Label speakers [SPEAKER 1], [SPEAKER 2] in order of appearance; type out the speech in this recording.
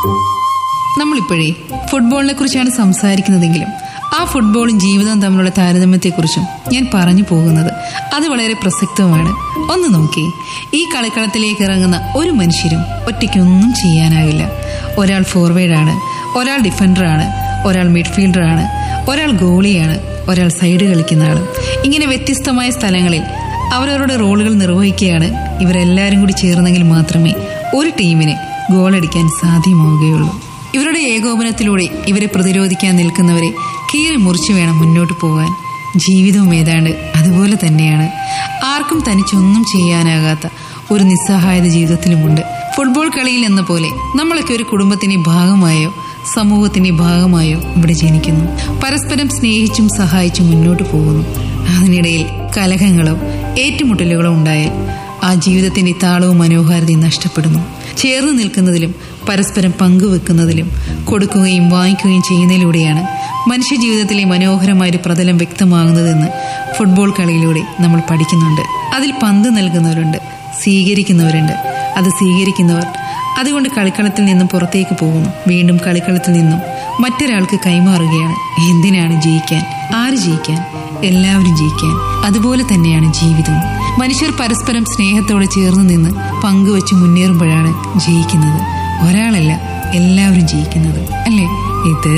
[SPEAKER 1] നമ്മളിപ്പോഴേ ഫുട്ബോളിനെ കുറിച്ചാണ് സംസാരിക്കുന്നതെങ്കിലും ആ ഫുട്ബോളും ജീവിതവും തമ്മിലുള്ള താരതമ്യത്തെക്കുറിച്ചും ഞാൻ പറഞ്ഞു പോകുന്നത് അത് വളരെ പ്രസക്തവുമാണ് ഒന്ന് നോക്കി ഈ കളിക്കളത്തിലേക്ക് ഇറങ്ങുന്ന ഒരു മനുഷ്യരും ഒറ്റയ്ക്കൊന്നും ചെയ്യാനാകില്ല ഒരാൾ ഫോർവേഡാണ് ഒരാൾ ഡിഫൻഡറാണ് ഒരാൾ മിഡ്ഫീൽഡറാണ് ഒരാൾ ഗോളിയാണ് ഒരാൾ സൈഡ് കളിക്കുന്ന ആളും ഇങ്ങനെ വ്യത്യസ്തമായ സ്ഥലങ്ങളിൽ അവരവരുടെ റോളുകൾ നിർവഹിക്കുകയാണ് ഇവരെല്ലാവരും കൂടി ചേർന്നെങ്കിൽ മാത്രമേ ഒരു ടീമിന് ഗോളടിക്കാൻ സാധ്യമാവുകയുള്ളൂ ഇവരുടെ ഏകോപനത്തിലൂടെ ഇവരെ പ്രതിരോധിക്കാൻ നിൽക്കുന്നവരെ കീറി മുറിച്ചു വേണം മുന്നോട്ട് പോകാൻ ജീവിതവും ഏതാണ്ട് അതുപോലെ തന്നെയാണ് ആർക്കും തനിച്ചൊന്നും ചെയ്യാനാകാത്ത ഒരു നിസ്സഹായത ജീവിതത്തിലുമുണ്ട് ഫുട്ബോൾ കളിയിൽ എന്ന പോലെ നമ്മളൊക്കെ ഒരു കുടുംബത്തിന്റെ ഭാഗമായോ സമൂഹത്തിന്റെ ഭാഗമായോ ഇവിടെ ജനിക്കുന്നു പരസ്പരം സ്നേഹിച്ചും സഹായിച്ചും മുന്നോട്ട് പോകുന്നു അതിനിടയിൽ കലഹങ്ങളോ ഏറ്റുമുട്ടലുകളോ ഉണ്ടായാൽ ആ ജീവിതത്തിന്റെ താളവും മനോഹാരിതയും നഷ്ടപ്പെടുന്നു ചേർന്ന് നിൽക്കുന്നതിലും പരസ്പരം പങ്കുവെക്കുന്നതിലും കൊടുക്കുകയും വാങ്ങിക്കുകയും ചെയ്യുന്നതിലൂടെയാണ് മനുഷ്യജീവിതത്തിലെ മനോഹരമായൊരു പ്രതലം വ്യക്തമാകുന്നതെന്ന് ഫുട്ബോൾ കളിയിലൂടെ നമ്മൾ പഠിക്കുന്നുണ്ട് അതിൽ പന്ത് നൽകുന്നവരുണ്ട് സ്വീകരിക്കുന്നവരുണ്ട് അത് സ്വീകരിക്കുന്നവർ അതുകൊണ്ട് കളിക്കളത്തിൽ നിന്നും പുറത്തേക്ക് പോകുന്നു വീണ്ടും കളിക്കളത്തിൽ നിന്നും മറ്റൊരാൾക്ക് കൈമാറുകയാണ് എന്തിനാണ് ജയിക്കാൻ ആര് ജയിക്കാൻ എല്ലാവരും ജയിക്കാൻ അതുപോലെ തന്നെയാണ് ജീവിതവും മനുഷ്യർ പരസ്പരം സ്നേഹത്തോടെ ചേർന്ന് നിന്ന് പങ്കുവച്ച് മുന്നേറുമ്പോഴാണ് ജയിക്കുന്നത് ഒരാളല്ല എല്ലാവരും ജയിക്കുന്നത് അല്ലേ ഇത്